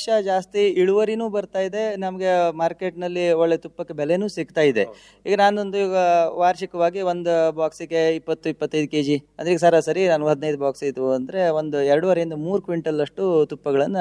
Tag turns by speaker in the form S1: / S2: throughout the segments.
S1: ವರ್ಷ ಜಾಸ್ತಿ ಇಳುವರಿನೂ ಬರ್ತಾ ಇದೆ ನಮಗೆ ಮಾರ್ಕೆಟ್ನಲ್ಲಿ ಒಳ್ಳೆ ತುಪ್ಪಕ್ಕೆ ಬೆಲೆನೂ ಸಿಗ್ತಾ ಇದೆ ಈಗ ನಾನೊಂದು ಈಗ ವಾರ್ಷಿಕವಾಗಿ ಒಂದು ಬಾಕ್ಸಿಗೆ ಇಪ್ಪತ್ತು ಇಪ್ಪತ್ತೈದು ಕೆ ಜಿ ಅಂದ್ರೆ ಈಗ ಸರಾಸರಿ ನಾನು ಹದಿನೈದು ಬಾಕ್ಸ್ ಇದು ಅಂದರೆ ಒಂದು ಎರಡೂವರೆಯಿಂದ ಮೂರು ಕ್ವಿಂಟಲ್ ಅಷ್ಟು ತುಪ್ಪಗಳನ್ನು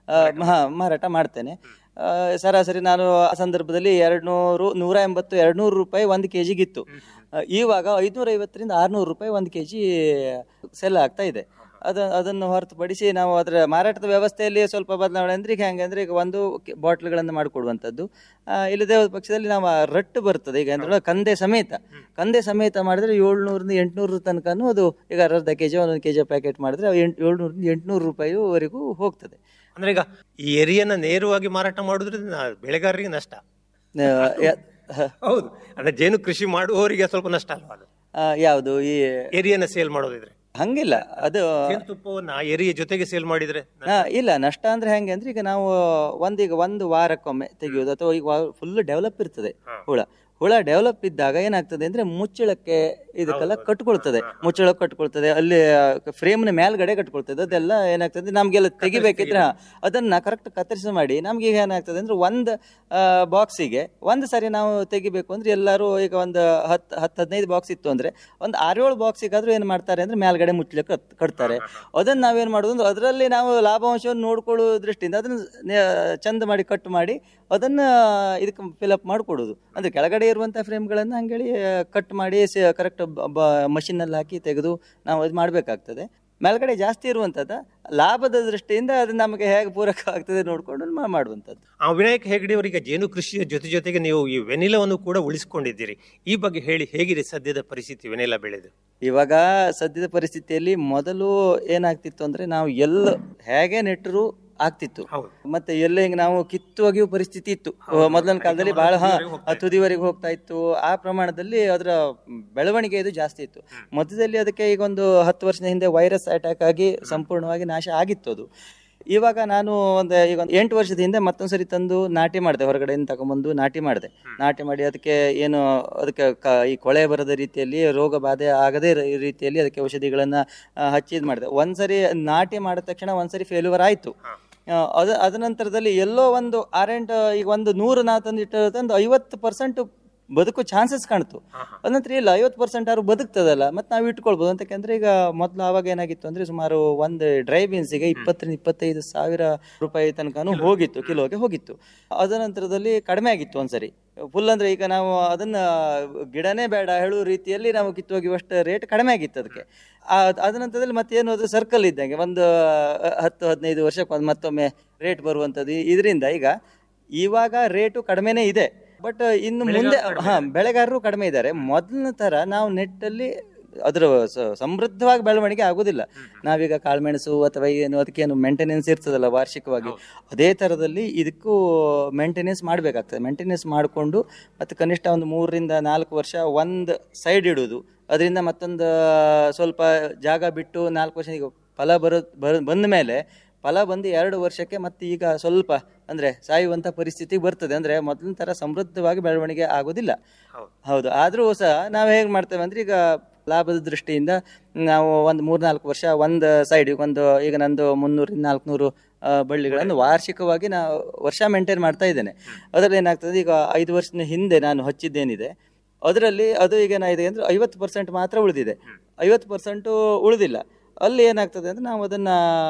S1: ಮಾರಾಟ ಮಾಡ್ತೇನೆ ಆ, ಸರಾಸರಿ ನಾನು ಆ ಸಂದರ್ಭದಲ್ಲಿ ಎರಡು ನೂರು ನೂರ ಎಂಬತ್ತು ಎರಡು ನೂರು ರೂಪಾಯಿ ಒಂದು ಕೆ ಜಿಗಿತ್ತು ಇವಾಗ ಐದುನೂರ ಐವತ್ತರಿಂದ ಆರುನೂರು ರೂಪಾಯಿ ಒಂದು ಕೆ ಜಿ ಸೆಲ್ ಆಗ್ತಾ ಇದೆ ಅದ ಅದನ್ನು ಹೊರತುಪಡಿಸಿ ನಾವು ಅದರ ಮಾರಾಟದ ವ್ಯವಸ್ಥೆಯಲ್ಲಿ ಸ್ವಲ್ಪ ಬದಲಾವಣೆ ಅಂದ್ರೆ ಈಗ ಹೆಂಗೆ ಅಂದ್ರೆ ಈಗ ಒಂದು ಬಾಟ್ಲ್ಗಳನ್ನು ಮಾಡಿಕೊಡುವಂಥದ್ದು ಆ, ಇಲ್ಲದೆ ಹೋದ ಪಕ್ಷದಲ್ಲಿ ನಾವು ಆ ರಟ್ಟು ಬರ್ತದೆ ಈಗ ಅಂದ್ರೆ ಕಂದೆ ಸಮೇತ ಕಂದೆ ಸಮೇತ ಮಾಡಿದ್ರೆ ಏಳ್ನೂರಿಂದ ಎಂಟುನೂರು ತನಕನೂ ಅದು ಈಗ ಅರ್ಧ ಕೆ ಜಿ ಒಂದೊಂದು ಕೆ ಜಿ ಪ್ಯಾಕೆಟ್ ಮಾಡಿದ್ರೆ ಎಂಟು ಏಳ್ನೂರಿಂದ ಎಂಟುನೂರು ರೂಪಾಯಿವರೆಗೂ ಹೋಗ್ತದೆ
S2: ಅಂದ್ರೆ ಈಗ ಈ ಎರಿಯನ್ನ ನೇರವಾಗಿ ಮಾರಾಟ ಮಾಡೋದ್ರಿಂದ ಬೆಳೆಗಾರರಿಗೆ ನಷ್ಟ
S1: ಆ, ಯ- ಹ,
S2: ಹೌದು ಅಂದ್ರೆ ಜೇನು ಕೃಷಿ ಮಾಡುವವರಿಗೆ ಸ್ವಲ್ಪ ನಷ್ಟ ಅಲ್ವಾ ಅದು
S1: ಆ, ಯಾವುದು ಈ
S2: ಎರಿಯನ್ನ ಸೇಲ್ ಮಾಡೋದಿದ್ರೆ
S1: ಹಂಗಿಲ್ಲ ಅದು
S2: ಜೇನುತುಪ್ಪವನ್ನ ಎರಿಯ ಜೊತೆಗೆ ಸೇಲ್ ಮಾಡಿದ್ರೆ
S1: ಹಾ, ಇಲ್ಲ ನಷ್ಟ ಅಂದ್ರೆ ಹೆಂಗೆ ಅಂದ್ರೆ ಈಗ ನಾವು ಒಂದೀಗ ಒಂದು ವಾರಕ್ಕೊಮ್ಮೆ ತೆಗೆಯೋದು ಅಥವಾ ಈಗ ಫುಲ್ ಡೆವಲಪ್ ಇರ್ತದೆ ಹುಳ ಹುಳ ಡೆವಲಪ್ ಇದ್ದಾಗ ಏನಾಗ್ತದೆ ಅಂದ್ರೆ ಮುಚ್ಚಳಕ್ಕೆ ಇದಕ್ಕೆಲ್ಲ ಕಟ್ಕೊಳ್ತದೆ ಮುಚ್ಚಳ ಕಟ್ಕೊಳ್ತದೆ ಅಲ್ಲಿ ಫ್ರೇಮ್ನ ಮೇಲ್ಗಡೆ ಕಟ್ಕೊಳ್ತದೆ ಅದೆಲ್ಲ ಏನಾಗ್ತದೆ ನಮ್ಗೆಲ್ಲ ತೆಗಿಬೇಕಿದ್ರೆ ಹಾ, ಅದನ್ನ ಕರೆಕ್ಟ್ ಕತ್ತರಿಸಿ ಮಾಡಿ ನಮ್ಗೆ ಈಗ ಏನಾಗ್ತದೆ ಅಂದ್ರೆ ಒಂದು ಬಾಕ್ಸಿಗೆ ಒಂದು ಸರಿ ನಾವು ತೆಗಿಬೇಕು ಅಂದ್ರೆ ಎಲ್ಲರೂ ಈಗ ಒಂದು ಹತ್ತು ಹತ್ತು ಹದಿನೈದು ಬಾಕ್ಸ್ ಇತ್ತು ಅಂದ್ರೆ ಒಂದು ಆರೇಳು ಬಾಕ್ಸಿಗಾದ್ರೂ ಏನು ಮಾಡ್ತಾರೆ ಅಂದ್ರೆ ಮೇಲ್ಗಡೆ ಮುಚ್ಚಳ ಕಟ್ ಕಟ್ತಾರೆ ಅದನ್ನ ನಾವೇನ್ ಮಾಡೋದು ಅಂದ್ರೆ ಅದರಲ್ಲಿ ನಾವು ಲಾಭಾಂಶವನ್ನು ನೋಡ್ಕೊಳ್ಳೋ ದೃಷ್ಟಿಯಿಂದ ಅದನ್ನ ನೆ- ಚಂದ ಮಾಡಿ ಕಟ್ ಮಾಡಿ ಅದನ್ನ ಇದಕ್ಕೆ ಫಿಲಪ್ ಮಾಡಿಕೊಡೋದು ಅಂದ್ರೆ ಕೆಳಗಡೆ ಇರುವಂಥ ಫ್ರೇಮ್ಗಳನ್ನು ಹಂಗೇಳಿ ಕಟ್ ಮಾಡಿ ಕರೆಕ್ಟ್ ಮಷಿನಲ್ಲಿ ಹಾಕಿ ತೆಗೆದು ನಾವು ಅದು ಮಾಡಬೇಕಾಗ್ತದೆ ಮೇಲ್ಗಡೆ ಜಾಸ್ತಿ ಇರುವಂಥದ್ದು ಲಾಭದ ದೃಷ್ಟಿಯಿಂದ ಅದು ನಮಗೆ ಹೇಗೆ ಪೂರಕ ಆಗ್ತದೆ ನೋಡ್ಕೊಂಡು ಮಾ- ಮಾಡುವಂಥದ್ದು
S2: ಆ ವಿನಾಯಕ್ ಹೆಗಡೆ ಅವರಿಗೆ ಜೇನು ಕೃಷಿಯ ಜೊತೆ ಜೊತೆಗೆ ನೀವು ಈ ವೆನಿಲವನ್ನು ಕೂಡ ಉಳಿಸಿಕೊಂಡಿದ್ದೀರಿ ಈ ಬಗ್ಗೆ ಹೇಳಿ ಹೇಗಿದೆ ಸದ್ಯದ ಪರಿಸ್ಥಿತಿ ವೆನಿಲಾ ಬೆಳೆದು
S1: ಇವಾಗ ಸದ್ಯದ ಪರಿಸ್ಥಿತಿಯಲ್ಲಿ ಮೊದಲು ಏನಾಗ್ತಿತ್ತು ಅಂದ್ರೆ ನಾವು ಎಲ್ಲ ಹೇಗೆ ನೆಟ್ಟರು ಆಗ್ತಿತ್ತು
S2: ಹೌದು.
S1: ಮತ್ತೆ ಎಲ್ಲ ಹಿಂಗೆ ನಾವು ಕಿತ್ತು ಒಗೆಯುವ ಪರಿಸ್ಥಿತಿ ಇತ್ತು ಮೊದಲಿನ ಕಾಲದಲ್ಲಿ ಬಹಳ ಹಾ ಆ ತುದಿವರೆಗೆ ಹೋಗ್ತಾ ಇತ್ತು ಆ ಪ್ರಮಾಣದಲ್ಲಿ ಅದರ ಬೆಳವಣಿಗೆ ಇದು ಜಾಸ್ತಿ ಇತ್ತು ಮಧ್ಯದಲ್ಲಿ ಅದಕ್ಕೆ ಈಗ ಒಂದು ಹತ್ತು ವರ್ಷದ ಹಿಂದೆ ವೈರಸ್ ಅಟ್ಯಾಕ್ ಆಗಿ ಸಂಪೂರ್ಣವಾಗಿ ನಾಶ ಆಗಿತ್ತು ಅದು ಇವಾಗ ನಾನು ಒಂದು ಈಗ ಒಂದು ಎಂಟು ವರ್ಷದ ಹಿಂದೆ ಮತ್ತೊಂದ್ಸರಿ ತಂದು ನಾಟಿ ಮಾಡಿದೆ ಹೊರಗಡೆಯಿಂದ ತಗೊಂಬಂದು ನಾಟಿ ಮಾಡಿದೆ ನಾಟಿ ಮಾಡಿ ಅದಕ್ಕೆ ಏನು ಅದಕ್ಕೆ ಕ- ಈ ಕೊಳೆ ಬರದ ರೀತಿಯಲ್ಲಿ ರೋಗ ಬಾಧೆ ಆಗದೇ ಇರೋ ರೀತಿಯಲ್ಲಿ ಅದಕ್ಕೆ ಔಷಧಿಗಳನ್ನ ಆ, ಹಚ್ಚಿ ಇದು ಮಾಡಿದೆ ಒಂದ್ಸರಿ ನಾಟಿ ಮಾಡಿದ ತಕ್ಷಣ ಒಂದ್ಸರಿ ಫೇಲ್ಯೂರ್ ಆಯ್ತು ಆ, ಅದ ಅದ ನಂತರದಲ್ಲಿ ಎಲ್ಲೋ ಒಂದು ಆರೆಂಟ್ ಈಗ ಒಂದು ನೂರು ನಾ ತಂದಿಟ್ಟು ತಂದು ಐವತ್ತು ಪರ್ಸೆಂಟ್ ಬದುಕು ಚಾನ್ಸಸ್ ಕಾಣ್ತು ಅದಂತರ ಇಲ್ಲ ಐವತ್ತು ಪರ್ಸೆಂಟ್ ಆದ್ರು ಬದುಕ್ತದಲ್ಲ ಮತ್ತೆ ನಾವು ಇಟ್ಕೊಳ್ಬೋದು ಅಂತಕಂದ್ರೆ ಈಗ ಮೊದಲು ಆವಾಗ ಏನಾಗಿತ್ತು ಅಂದ್ರೆ ಸುಮಾರು ಒಂದು ಡ್ರೈ ಬೀನ್ಸಿಗೆ ಇಪ್ಪತ್ತರಿಂದ ಇಪ್ಪತ್ತೈದು ಸಾವಿರ ರೂಪಾಯಿ ತನಕನೂ ಹೋಗಿತ್ತು ಕಿಲೋಗೆ ಹೋಗಿತ್ತು ಅದ ನಂತರದಲ್ಲಿ ಕಡಿಮೆ ಆಗಿತ್ತು ಒಂದ್ಸರಿ ಫುಲ್ ಅಂದ್ರೆ ಈಗ ನಾವು ಅದನ್ನ ಗಿಡನೇ ಬೇಡ ಹೇಳುವ ರೀತಿಯಲ್ಲಿ ನಾವು ಕಿತ್ತೋಗಿವಷ್ಟು ರೇಟ್ ಕಡಿಮೆ ಆಗಿತ್ತು ಅದಕ್ಕೆ ಆ- ಅದ ನಂತರದಲ್ಲಿ ಮತ್ತೇನು ಅದು ಸರ್ಕಲ್ ಇದ್ದಂಗೆ ಒಂದು ಹತ್ತು ಹದಿನೈದು ವರ್ಷಕ್ಕೆ ಒಂದು ಮತ್ತೊಮ್ಮೆ ರೇಟ್ ಬರುವಂಥದ್ದು ಇದರಿಂದ ಈಗ ಇವಾಗ ರೇಟು ಕಡಿಮೆನೇ ಇದೆ ಬಟ್ ಇನ್ನು ಮುಂದೆ ಹಾ ಬೆಳೆಗಾರರು ಕಡಿಮೆ ಇದ್ದಾರೆ ಮೊದಲಿನ ತರ ನಾವು ನೆಟ್ಟಲ್ಲಿ ಅದರ ಸ- ಸಮೃದ್ಧವಾಗಿ ಬೆಳವಣಿಗೆ ಆಗೋದಿಲ್ಲ ನಾವೀಗ ಕಾಳುಮೆಣಸು ಅಥವಾ ಏನು ಅದಕ್ಕೇನು ಮೇಂಟೆನೆನ್ಸ್ ಇರ್ತದಲ್ಲ ವಾರ್ಷಿಕವಾಗಿ ಅದೇ ಥರದಲ್ಲಿ ಇದಕ್ಕೂ ಮೇಂಟೆನೆನ್ಸ್ ಮಾಡಬೇಕಾಗ್ತದೆ ಮೇಂಟೆನೆನ್ಸ್ ಮಾಡಿಕೊಂಡು ಮತ್ತು ಕನಿಷ್ಠ ಒಂದು ಮೂರರಿಂದ ನಾಲ್ಕು ವರ್ಷ ಒಂದು ಸೈಡ್ ಇಡೋದು ಅದರಿಂದ ಮತ್ತೊಂದು ಸ್ವಲ್ಪ ಜಾಗ ಬಿಟ್ಟು ನಾಲ್ಕು ವರ್ಷ ಈಗ ಫಲ ಬರೋ ಬರ ಬಂದ ಮೇಲೆ ಫಲ ಬಂದು ಎರಡು ವರ್ಷಕ್ಕೆ ಮತ್ತೆ ಈಗ ಸ್ವಲ್ಪ ಅಂದ್ರೆ ಸಾಯುವಂತ ಪರಿಸ್ಥಿತಿ ಬರ್ತದೆ ಅಂದ್ರೆ ಮೊದಲಿನ ತರ ಸಮೃದ್ಧವಾಗಿ ಬೆಳವಣಿಗೆ ಆಗೋದಿಲ್ಲ ಹೌದು ಆದ್ರೂ ಸಹ ನಾವು ಹೇಗೆ ಮಾಡ್ತೇವೆ ಅಂದ್ರೆ ಈಗ ಲಾಭದ ದೃಷ್ಟಿಯಿಂದ ನಾವು ಒಂದು ಮೂರ್ನಾಲ್ಕು ವರ್ಷ ಒಂದು ಸೈಡ್ ಒಂದು ಈಗ ನಂದು ಮುನ್ನೂರಿಂದ ನಾಲ್ಕುನೂರು ಬಳ್ಳಿಗಳನ್ನು ವಾರ್ಷಿಕವಾಗಿ ನಾವು ವರ್ಷ ಮೇಂಟೈನ್ ಮಾಡ್ತಾ ಇದ್ದೇನೆ ಅದರಲ್ಲಿ ಏನಾಗ್ತದೆ ಈಗ ಐದು ವರ್ಷದ ಹಿಂದೆ ನಾನು ಹಚ್ಚಿದ್ದೇನಿದೆ ಅದರಲ್ಲಿ ಅದು ಈಗ ಏನಾಗಿದೆ ಅಂದ್ರೆ ಐವತ್ತು ಪರ್ಸೆಂಟ್ ಮಾತ್ರ ಉಳಿದಿದೆ ಐವತ್ತು ಪರ್ಸೆಂಟು ಉಳಿದಿಲ್ಲ ಅಲ್ಲಿ ಏನಾಗ್ತದೆ ಅಂದ್ರೆ ನಾವು ಅದನ್ನ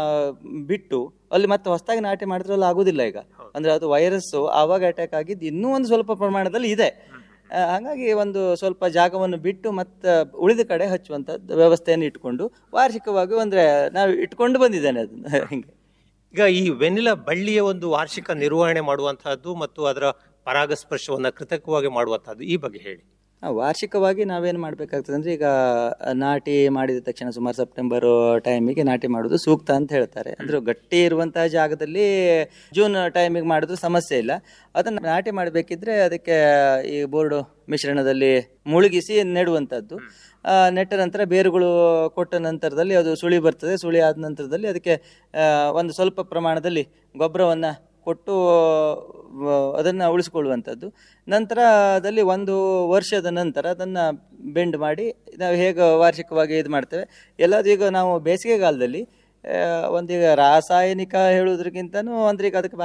S1: ಬಿಟ್ಟು ಅಲ್ಲಿ ಮತ್ತೆ ಹೊಸದಾಗಿ ನಾಟಿ ಮಾಡಿದ್ರಲ್ಲಿ ಆಗುದಿಲ್ಲ ಈಗ ಅಂದ್ರೆ ಅದು ವೈರಸ್ ಆವಾಗ ಅಟ್ಯಾಕ್ ಆಗಿದ್ದು ಇನ್ನೂ ಒಂದು ಸ್ವಲ್ಪ ಪ್ರಮಾಣದಲ್ಲಿ ಇದೆ ಆ, ಹಾಗಾಗಿ ಒಂದು ಸ್ವಲ್ಪ ಜಾಗವನ್ನು ಬಿಟ್ಟು ಮತ್ತೆ ಉಳಿದ ಕಡೆ ಹಚ್ಚುವಂಥದ್ದು ವ್ಯವಸ್ಥೆಯನ್ನು ಇಟ್ಕೊಂಡು ವಾರ್ಷಿಕವಾಗಿ ಅಂದ್ರೆ ನಾವು ಇಟ್ಕೊಂಡು ಬಂದಿದ್ದೇನೆ ಅದನ್ನ ಹಿಂಗೆ
S2: ಈಗ ಈ ವೆನಿಲಾ ಬಳ್ಳಿಯ ಒಂದು ವಾರ್ಷಿಕ ನಿರ್ವಹಣೆ ಮಾಡುವಂತಹದ್ದು ಮತ್ತು ಅದರ ಪರಾಗಸ್ಪರ್ಶವನ್ನ ಕೃತಕವಾಗಿ ಮಾಡುವಂತಹದ್ದು ಈ ಬಗ್ಗೆ ಹೇಳಿ
S1: ಆ, ವಾರ್ಷಿಕವಾಗಿ ನಾವೇನು ಮಾಡಬೇಕಾಗ್ತದೆ ಅಂದ್ರೆ ಈಗ ನಾಟಿ ಮಾಡಿದ ತಕ್ಷಣ ಸುಮಾರು ಸೆಪ್ಟೆಂಬರ್ ಟೈಮಿಗೆ ನಾಟಿ ಮಾಡೋದು ಸೂಕ್ತ ಅಂತ ಹೇಳ್ತಾರೆ ಅಂದ್ರೆ ಗಟ್ಟಿ ಇರುವಂತಹ ಜಾಗದಲ್ಲಿ ಜೂನ್ ಟೈಮಿಗೆ ಮಾಡಿದ್ರು ಸಮಸ್ಯೆ ಇಲ್ಲ ಅದನ್ನ ನಾಟಿ ಮಾಡಬೇಕಿದ್ರೆ ಅದಕ್ಕೆ ಈ ಬೋರ್ಡು ಮಿಶ್ರಣದಲ್ಲಿ ಮುಳುಗಿಸಿ ನೆಡುವಂಥದ್ದು ಆ, ನೆಟ್ಟ ನಂತರ ಬೇರುಗಳು ಕೊಟ್ಟ ನಂತರದಲ್ಲಿ ಅದು ಸುಳಿ ಬರ್ತದೆ ಸುಳಿ ಆದ ನಂತರದಲ್ಲಿ ಅದಕ್ಕೆ ಆ, ಒಂದು ಸ್ವಲ್ಪ ಪ್ರಮಾಣದಲ್ಲಿ ಗೊಬ್ಬರವನ್ನು ಕೊಟ್ಟು ಆ, ಅದನ್ನ ಉಳಿಸ್ಕೊಳ್ಳುವಂಥದ್ದು ನಂತರ ಅದಲ್ಲಿ ಒಂದು ವರ್ಷದ ನಂತರ ಅದನ್ನ ಬೆಂಡ್ ಮಾಡಿ ನಾವು ಹೇಗೆ ವಾರ್ಷಿಕವಾಗಿ ಇದು ಮಾಡ್ತೇವೆ ಎಲ್ಲದು ಈಗ ನಾವು ಬೇಸಿಗೆಗಾಲದಲ್ಲಿ ಆ, ಒಂದೀಗ ರಾಸಾಯನಿಕ ಹೇಳುವುದಕ್ಕಿಂತನೂ ಅಂದ್ರೆ ಈಗ ಅದಕ್ಕೆ